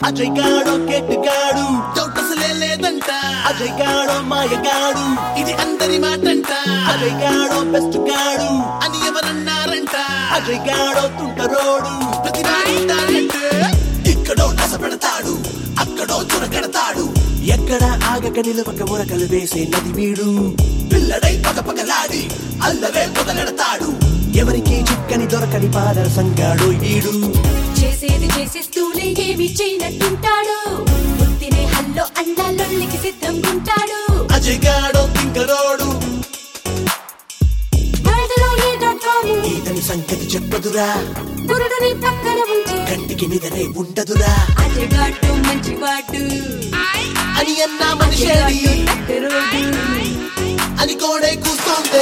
Ajay గాడో కెట్టుగాడు doubt అసలే లేదంట అజయ్ గాడో మాయగాడు ఇది అందరి మాటంట అజయ్ గాడో బెస్ట్ గాడు అని ఎవరన్నారంట అజయ్ గాడో తుంటరోడు ప్రతి వాడింటారంటే ఇక్కడో నస పెడతాడు అక్కడో చురకడతాడు ఎక్కడ ఆగక నిలవక ఉరకలు వేసే నది వీడు పిల్లడై పగ పగలాడి అల్లవే మొదలెడతాడు ఎవరికి చిక్కని దొరకని పాదర సంగాడు వీడు చేసేది చేసేస్తూనే ఏమి చేయనట్టుంటాడు బుద్ధినే హల్లో అండాలొల్లికి సిద్ధంగుంటాడు అజయ్ గాడో తింకరోడు వరదలో ఏదో తాము ఈతని సంగతి చెప్పదురా గురుడుని పక్కన ఉంచి కంటికి నిదనే ఉండదురా అజగాడు మంచివాడు అని అన్న మనిషేడి అజగాడు అని కోడే కూస్తోంది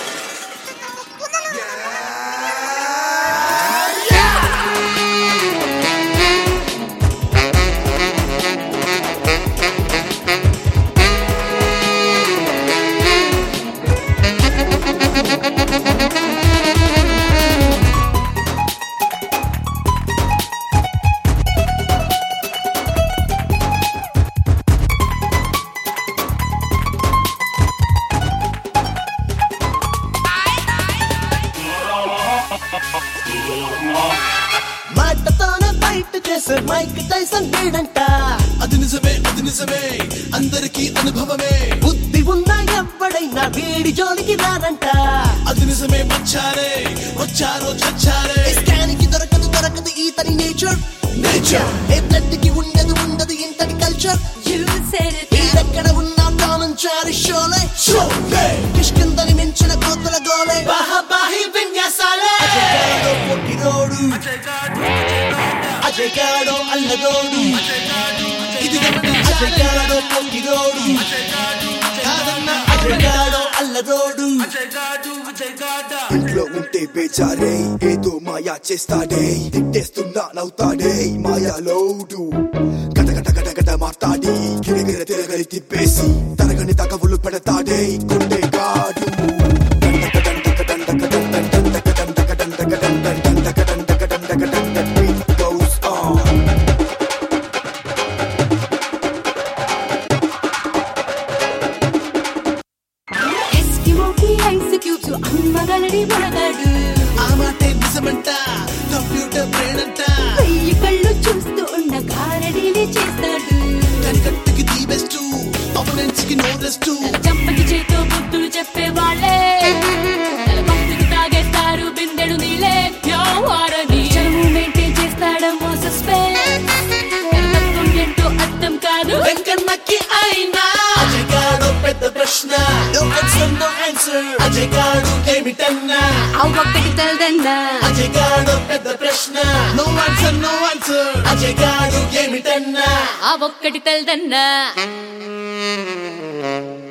మాటతోనే బయట చేసే మైక్ టైసన్ వీడంట అది నిజమే అది నిజమే అందరికీ అనుభవమే బుద్ధి ఉన్న ఎవ్వడైనా వీడి జోలికి రారంట అది నిజమే మచ్చారే వచ్చారో చచ్చారే స్కానికి దొరకదు దొరకదు ఈతని నేచర్ నేచర్ ఏ బ్లడ్ కి ఉండదు ఉండదు ఇంతటి కల్చర్ You said it ఈడెక్కడ ఉన్నా టామన్ చారి షోలే షోలే కిష్కిందని మించిన కోతల గోలే బాహబాహి విన్యాసాలే అజగాడో పొట్టిరోడు అజగాడో అల్లరోడు ఇది గమనించాలే అజగాడో పొట్టిరోడు కాదన్న అజగాడో అల్లరోడు ఇంట్లో ఉంటే బేచారే ఏదో మాయా చేస్తాడే తిట్టేస్తున్నా నవ్వుతాడే మాయాలోడు గట గట గట గట మాట్లాడి గిరగిర తిరగలి తిప్పేసి తరగని తగవులు పెడతాడే గుండె కాడు Goes on. ఎస్కిమోకి ఐస్ క్యూబ్స్ అమ్మగలడి మనగాడు ఆ మాటే నిజమంట కంప్యూటర్ బ్రెయిన్ అంట వెయ్యి కళ్ళు చూస్తూ ఉన్న గారడీలే చేస్తాడు కనికట్టుకి ది బెస్ట్ అపోనెంట్స్ కి నో రెస్ట్ చంపకి చేతో బుద్ధులు చెప్పే వాళ్ళే తల భక్తులు తాగేస్తారు బిందెడు నీలే వ్యవహారని చదువు మెయింటైన్ చేస్తాడమ్మో సస్పెన్స్ తత్వం ఏంటో అర్థం కాదు వెంకన్నకి అయినా అజగాడు పెద్ద ప్రశ్న No answer, no answer. అజగాడు ఏమిటన్నా ఆ ఒక్కటి తెలదన్నా అజగాడు పెద్ద ప్రశ్న నో ఆన్సర్ నో ఆన్సర్ అజగాడు ఏమిటన్నా ఆ ఒక్కటి తెలదన్నా